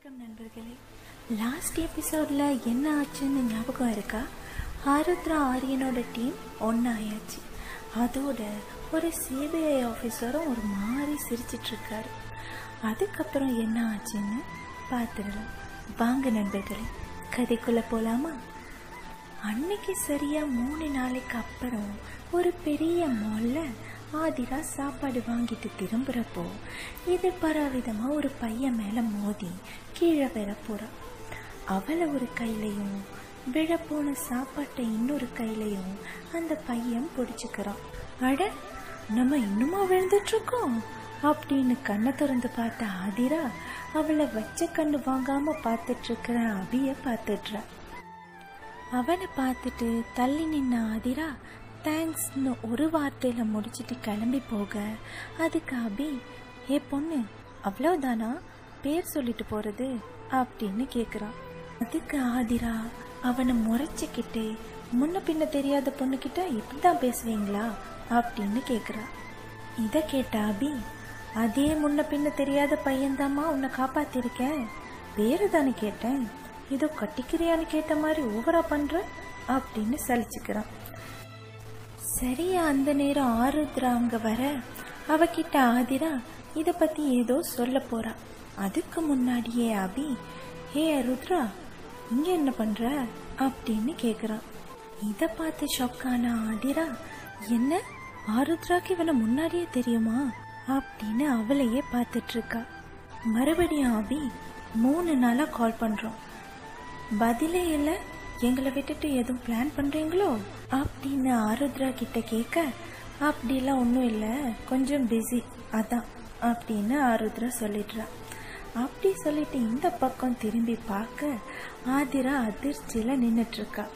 வணக்கம் நண்பர்களே லாஸ்ட் எபிசோடில் என்ன ஆச்சுன்னு ஞாபகம் இருக்கா ஆருத்ரா ஆரியனோட டீம் ஒன்றாயாச்சு அதோட ஒரு சிபிஐ ஆஃபீஸரும் ஒரு மாதிரி சிரிச்சிட்டு இருக்காரு அதுக்கப்புறம் என்ன ஆச்சுன்னு பார்த்துடலாம் வாங்க நண்பர்களே கதைக்குள்ளே போகலாமா அன்னைக்கு சரியா மூணு நாளைக்கு அப்புறம் ஒரு பெரிய மால்ல ஆதிரா சாப்பாடு வாங்கிட்டு திரும்புறப்போ எதிர்பாராவிதமா ஒரு பையன் மேல மோதி கீழே விழ போறா அவளை ஒரு கையிலையும் விழப்போன சாப்பாட்டை இன்னொரு கையிலையும் அந்த பையன் பிடிச்சுக்கிறான் அட நம்ம இன்னுமா விழுந்துட்டு இருக்கோம் அப்படின்னு கண்ணை திறந்து பார்த்த ஆதிரா அவளை வச்ச கண்ணு வாங்காம பார்த்துட்டு இருக்கிற அபிய பார்த்துட்றா அவனை பார்த்துட்டு தள்ளி நின்ன ஆதிரா தேங்க்ஸ்னு ஒரு வார்த்தையில முடிச்சிட்டு கிளம்பி போக அதுக்கு அபி ஏ பொண்ணு அவ்வளவுதானா பேர் சொல்லிட்டு போறது அப்படின்னு கேக்குறான் அதுக்கு ஆதிரா அவனை முறைச்சிக்கிட்டே முன்ன பின்ன தெரியாத பொண்ணுகிட்ட இப்படிதான் பேசுவீங்களா அப்படின்னு கேக்குறா இத கேட்ட அபி அதே முன்ன பின்ன தெரியாத பையன்தாம்மா உன்னை காப்பாத்திருக்கேன் பேரு தானே கேட்டேன் ஏதோ கட்டிக்கிறியான்னு கேட்ட மாதிரி ஓவரா பண்ற அப்படின்னு சலிச்சுக்கிறான் சரியா அந்த நேரம் ஆருத்ரா அங்க வர அவகிட்ட ஆதிரா இத பத்தி ஏதோ சொல்ல போறா அதுக்கு முன்னாடியே அபி ஹே ருத்ரா இங்க என்ன பண்ற அப்படின்னு கேக்குறான் இத பார்த்து ஷாக்கான ஆதிரா என்ன ஆருத்ராக்கு இவனை முன்னாடியே தெரியுமா அப்படின்னு அவளையே பார்த்துட்டு இருக்கா மறுபடியும் அபி மூணு நாளா கால் பண்றோம் பதிலே இல்ல எங்களை விட்டுட்டு எதுவும் பிளான் பண்றீங்களோ அப்படின்னு ஆருத்ரா கிட்ட கேட்க அப்படிலாம் ஒன்றும் இல்லை கொஞ்சம் பிஸி அதான் அப்படின்னு ஆருத்ரா சொல்லிடுறா அப்படி சொல்லிட்டு இந்த பக்கம் திரும்பி பார்க்க ஆதிரா அதிர்ச்சியில நின்னுட்டு இருக்கா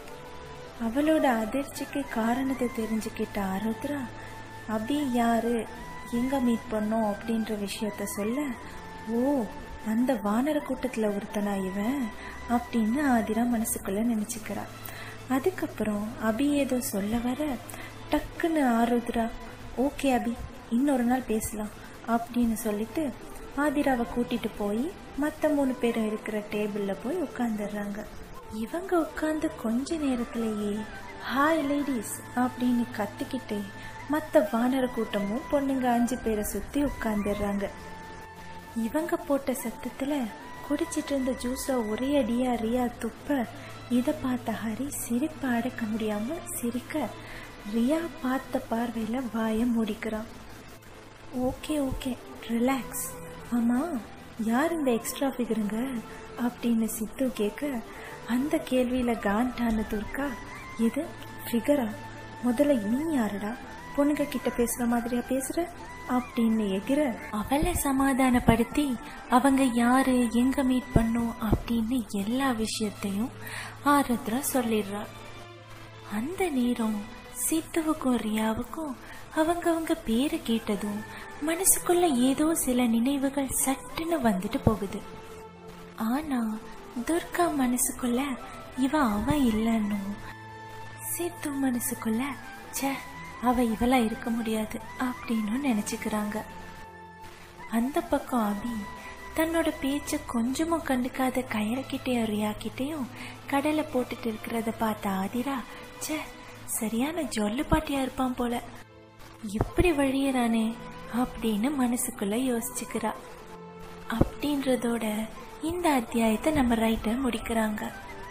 அவளோட அதிர்ச்சிக்கு காரணத்தை தெரிஞ்சுக்கிட்ட ஆருத்ரா அபி யாரு எங்க மீட் பண்ணோம் அப்படின்ற விஷயத்த சொல்ல ஓ அந்த வானர கூட்டத்துல ஒருத்தனா இவன் அப்படின்னு ஆதிரா மனசுக்குள்ள நினைச்சுக்கிறா அதுக்கப்புறம் அபி ஏதோ சொல்ல வர டக்குன்னு ஆருத்ரா ஓகே அபி இன்னொரு நாள் பேசலாம் அப்படின்னு சொல்லிட்டு ஆதிராவை கூட்டிட்டு போய் மற்ற மூணு பேரும் இருக்கிற டேபிள்ல போய் உட்காந்துடுறாங்க இவங்க உட்காந்து கொஞ்ச நேரத்திலேயே ஹாய் லேடிஸ் அப்படின்னு கத்திக்கிட்டு மற்ற வானர கூட்டமும் பொண்ணுங்க அஞ்சு பேரை சுத்தி உட்காந்துடுறாங்க இவங்க போட்ட சத்தத்துல குடிச்சிட்டு இருந்த ஜூஸ ஒரே அடியா ரியா துப்ப இத பார்த்த ஹரி சிரிப்ப அடக்க முடியாம சிரிக்க ரியா பார்த்த பார்வையில வாய மூடிக்கிறான் ஓகே ஓகே ரிலாக்ஸ் ஆமா யார் இந்த எக்ஸ்ட்ரா ஃபிகருங்க அப்படின்னு சித்து கேட்க அந்த கேள்வியில காண்டான துர்கா இது ஃபிகரா முதல்ல நீ யாருடா பொண்ணுங்க கிட்ட பேசுற மாதிரியா பேசுற அப்படின்னு எகிர அவளை சமாதானப்படுத்தி அவங்க யாரு எங்க மீட் பண்ணோம் அப்படின்னு எல்லா விஷயத்தையும் ஆருத்ரா சொல்லிடுறா அந்த நேரம் சித்துவுக்கும் ரியாவுக்கும் அவங்க அவங்க பேரை கேட்டதும் மனசுக்குள்ள ஏதோ சில நினைவுகள் சட்டுன்னு வந்துட்டு போகுது ஆனா துர்கா மனசுக்குள்ள இவ அவ இல்லன்னும் சித்து மனசுக்குள்ள ச்சே அவ இவளா இருக்க முடியாது அப்படின்னு நினைச்சுக்கிறாங்க அந்த பக்கம் அபி தன்னோட பேச்ச கொஞ்சமும் கண்டுக்காத கயறக்கிட்டேயும் ரியா கிட்டேயும் கடலை போட்டுட்டு இருக்கிறத பார்த்த ஆதிரா ச்சே சரியான ஜொல்லு பாட்டியா இருப்பான் போல இப்படி வழியறானே அப்படின்னு மனசுக்குள்ள யோசிச்சுக்கிறா அப்படின்றதோட இந்த அத்தியாயத்தை நம்ம ரைட்டர் முடிக்கிறாங்க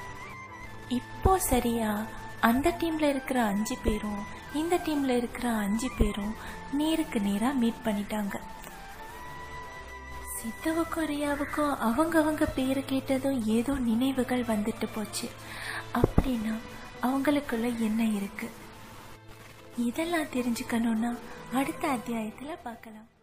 இப்போ சரியா அந்த டீம்ல இருக்கிற அஞ்சு பேரும் இந்த டீம்ல இருக்கிற அஞ்சு பேரும் நேருக்கு நேரா மீட் பண்ணிட்டாங்க சித்தவுக்கும் ரியாவுக்கும் அவங்க அவங்க பேரு கேட்டதும் ஏதோ நினைவுகள் வந்துட்டு போச்சு அப்படின்னா அவங்களுக்குள்ள என்ன இருக்கு இதெல்லாம் தெரிஞ்சுக்கணும்னா அடுத்த அத்தியாயத்துல பார்க்கலாம்